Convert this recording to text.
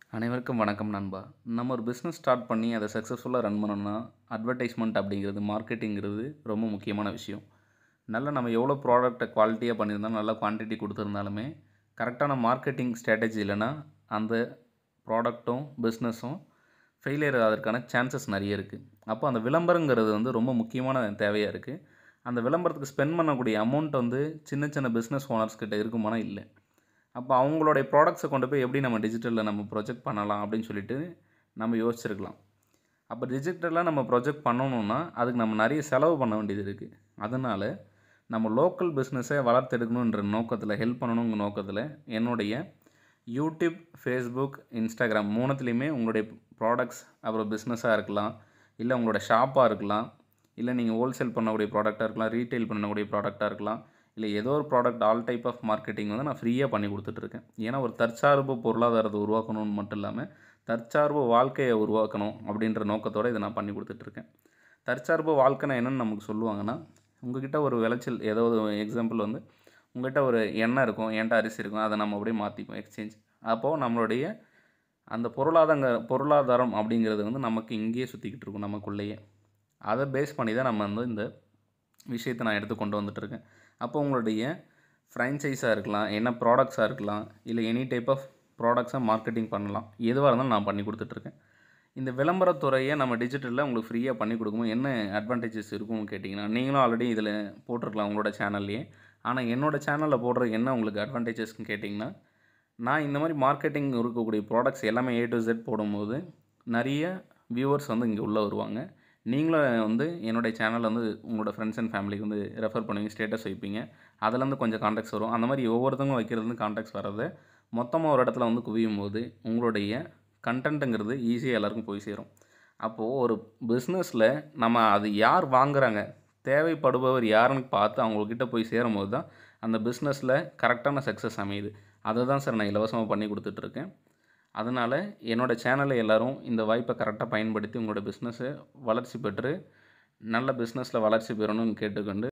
அனைவருக்கும் வணக்கம் நண்பா நம்ம ஒரு பிஸ்னஸ் ஸ்டார்ட் பண்ணி அதை சக்ஸஸ்ஃபுல்லாக ரன் பண்ணணும்னா அட்வர்டைஸ்மெண்ட் அப்படிங்கிறது மார்க்கெட்டிங்கிறது ரொம்ப முக்கியமான விஷயம் நல்ல நம்ம எவ்வளோ ப்ராடக்ட்டை குவாலிட்டியாக பண்ணியிருந்தாலும் நல்ல குவான்டிட்டி கொடுத்துருந்தாலுமே கரெக்டான மார்க்கெட்டிங் ஸ்ட்ராட்டஜி இல்லைன்னா அந்த ப்ராடக்ட்டும் பிஸ்னஸும் ஃபெயிலியர் ஆகிறதுக்கான சான்சஸ் நிறைய இருக்குது அப்போ அந்த விளம்பரங்கிறது வந்து ரொம்ப முக்கியமான தேவையாக இருக்குது அந்த விளம்பரத்துக்கு ஸ்பெண்ட் பண்ணக்கூடிய அமௌண்ட் வந்து சின்ன சின்ன பிஸ்னஸ் ஓனர்ஸ் கிட்ட இருக்குமானா இல்லை அப்போ அவங்களுடைய ப்ராடக்ட்ஸை கொண்டு போய் எப்படி நம்ம டிஜிட்டலில் நம்ம ப்ரொஜெக்ட் பண்ணலாம் அப்படின்னு சொல்லிட்டு நம்ம யோசிச்சிருக்கலாம் அப்போ டிஜிட்டலாக நம்ம ப்ரொஜெக்ட் பண்ணணுன்னா அதுக்கு நம்ம நிறைய செலவு பண்ண வேண்டியது இருக்குது அதனால் நம்ம லோக்கல் பிஸ்னஸை வளர்த்தெடுக்கணுன்ற நோக்கத்தில் ஹெல்ப் பண்ணணுங்கிற நோக்கத்தில் என்னுடைய யூடியூப் ஃபேஸ்புக் இன்ஸ்டாகிராம் மூணுத்துலேயுமே உங்களுடைய ப்ராடக்ட்ஸ் அப்புறம் பிஸ்னஸாக இருக்கலாம் இல்லை உங்களோட ஷாப்பாக இருக்கலாம் இல்லை நீங்கள் ஹோல்சேல் பண்ணக்கூடிய ப்ராடக்டாக இருக்கலாம் ரீட்டைல் பண்ணக்கூடிய ப்ராடக்டாக இருக்கலாம் இல்லை ஏதோ ஒரு product all type of marketing வந்து நான் ஃப்ரீயாக பண்ணி கொடுத்துட்ருக்கேன் ஏன்னா ஒரு தற்சார்பு பொருளாதாரத்தை உருவாக்கணும்னு மட்டும் இல்லாமல் தற்சார்பு வாழ்க்கையை உருவாக்கணும் அப்படின்ற நோக்கத்தோடு இதை நான் பண்ணி கொடுத்துட்ருக்கேன் தற்சார்பு வாழ்க்கைனா என்னென்னு நமக்கு சொல்லுவாங்கன்னா உங்ககிட்ட ஒரு விளைச்சல் ஏதோ ஒரு எக்ஸாம்பிள் வந்து உங்கள்கிட்ட ஒரு எண்ணெய் இருக்கும் என்கிட்ட அரிசி இருக்கும் அதை நம்ம அப்படியே மாற்றிப்போம் எக்ஸ்சேஞ்ச் அப்போது நம்மளுடைய அந்த பொருளாதார பொருளாதாரம் அப்படிங்கிறது வந்து நமக்கு இங்கேயே சுற்றிக்கிட்டு இருக்கும் நமக்குள்ளேயே அதை பேஸ் பண்ணி தான் நம்ம வந்து இந்த விஷயத்தை நான் எடுத்து கொண்டு வந்துட்டுருக்கேன் அப்போ உங்களுடைய ஃப்ரான்ச்சைஸாக இருக்கலாம் என்ன ப்ராடக்ட்ஸாக இருக்கலாம் இல்லை எனி டைப் ஆஃப் ப்ராடக்ட்ஸாக மார்க்கெட்டிங் பண்ணலாம் எதுவாக இருந்தாலும் நான் பண்ணி கொடுத்துட்ருக்கேன் இந்த விளம்பரத்துறையை நம்ம டிஜிட்டலில் உங்களுக்கு ஃப்ரீயாக பண்ணி கொடுக்கும்போது என்ன அட்வான்டேஜஸ் இருக்கும்னு கேட்டிங்கன்னா நீங்களும் ஆல்ரெடி இதில் போட்டிருக்கலாம் உங்களோட சேனல்லையே ஆனால் என்னோடய சேனலில் போடுறது என்ன உங்களுக்கு அட்வான்டேஜஸ்ன்னு கேட்டிங்கன்னா நான் இந்த மாதிரி மார்க்கெட்டிங் இருக்கக்கூடிய ப்ராடக்ட்ஸ் எல்லாமே ஏ டு Z போடும்போது நிறைய வியூவர்ஸ் வந்து இங்கே உள்ளே வருவாங்க நீங்களும் வந்து என்னுடைய சேனலில் வந்து உங்களோட ஃப்ரெண்ட்ஸ் அண்ட் ஃபேமிலிக்கு வந்து ரெஃபர் பண்ணுவீங்க ஸ்டேட்டஸ் வைப்பீங்க அதுலேருந்து கொஞ்சம் காண்டாக்ட்ஸ் வரும் அந்த மாதிரி ஒவ்வொருத்தவங்க வைக்கிறதுலேருந்து காண்டாக்ட்ஸ் வர்றது மொத்தமாக ஒரு இடத்துல வந்து குவியும் போது உங்களுடைய கண்டென்ட்டுங்கிறது ஈஸியாக எல்லாருக்கும் போய் சேரும் அப்போது ஒரு பிஸ்னஸில் நம்ம அது யார் வாங்குறாங்க தேவைப்படுபவர் யாருன்னு பார்த்து அவங்கக்கிட்ட போய் சேரும்போது தான் அந்த பிஸ்னஸில் கரெக்டான சக்ஸஸ் அமையுது அதை தான் சார் நான் இலவசமாக பண்ணி கொடுத்துட்ருக்கேன் அதனால் என்னோடய சேனலை எல்லோரும் இந்த வாய்ப்பை கரெக்டாக பயன்படுத்தி உங்களோட பிஸ்னஸை வளர்ச்சி பெற்று நல்ல பிஸ்னஸில் வளர்ச்சி பெறணும்னு கேட்டுக்கொண்டு